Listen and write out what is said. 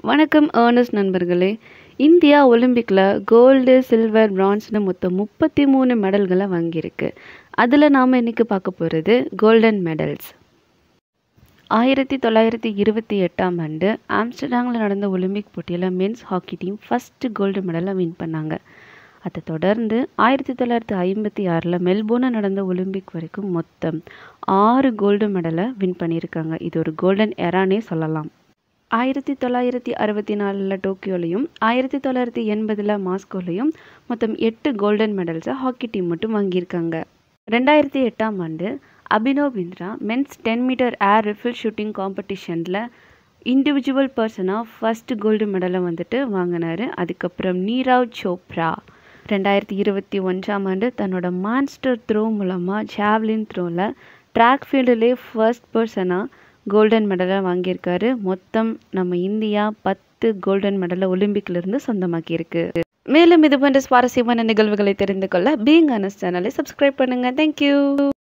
வணக்கம் ஏர்னஸ்ட் நண்பர்களே இந்தியா ஒலிம்பிக்கில் கோல்டு சில்வர் பிரான்ஸ்னு மொத்தம் முப்பத்தி மூணு மெடல்களை வாங்கியிருக்கு அதில் நாம் இன்றைக்கி பார்க்க போகிறது கோல்டன் மெடல்ஸ் ஆயிரத்தி தொள்ளாயிரத்தி இருபத்தி எட்டாம் ஆண்டு ஆம்ஸ்டர்டாமில் நடந்த ஒலிம்பிக் போட்டியில் men's hockey team first gold மெடலை வின் பண்ணாங்க அதை தொடர்ந்து ஆயிரத்தி தொள்ளாயிரத்தி ஐம்பத்தி ஆறில் மெல்போர்னில் நடந்த ஒலிம்பிக் வரைக்கும் மொத்தம் ஆறு கோல்டு மெடலை வின் பண்ணியிருக்காங்க இது ஒரு கோல்டன் எரானே சொல்லலாம் ஆயிரத்தி தொள்ளாயிரத்தி அறுபத்தி நாலில் டோக்கியோலையும் ஆயிரத்தி தொள்ளாயிரத்தி எண்பதில் மாஸ்கோலையும் மொத்தம் எட்டு கோல்டன் மெடல்ஸை ஹாக்கி டீம் மட்டும் வாங்கியிருக்காங்க ரெண்டாயிரத்தி எட்டாம் ஆண்டு Abhinav Bindra men's ten meter air rifle shooting காம்படிஷனில் இண்டிவிஜுவல் பர்சனாக ஃபஸ்ட்டு கோல்டு மெடலை வந்துட்டு வாங்கினார் அதுக்கப்புறம் நீரவ் சோப்ரா ரெண்டாயிரத்தி இருபத்தி ஒன்றாம் ஆண்டு தன்னோட மான்ஸ்டர் த்ரோ மூலமாக ஜாவ்லின் த்ரோவில் ட்ராக் ஃபீல்டுலே ஃபர்ஸ்ட் பர்சனாக கோல்டன் மெடலை வாங்கியிருக்காரு மொத்தம் நம்ம இந்தியா பத்து கோல்டன் மெடலை ஒலிம்பிக்லேருந்து சொந்தமாக்கியிருக்கு மேலும் இது போன்ற சுவாரஸ்யமான நிகழ்வுகளை தெரிந்து கொள்ள பீங் அனஸ் சேனலை சப்ஸ்கிரைப் பண்ணுங்கள் தேங்க்யூ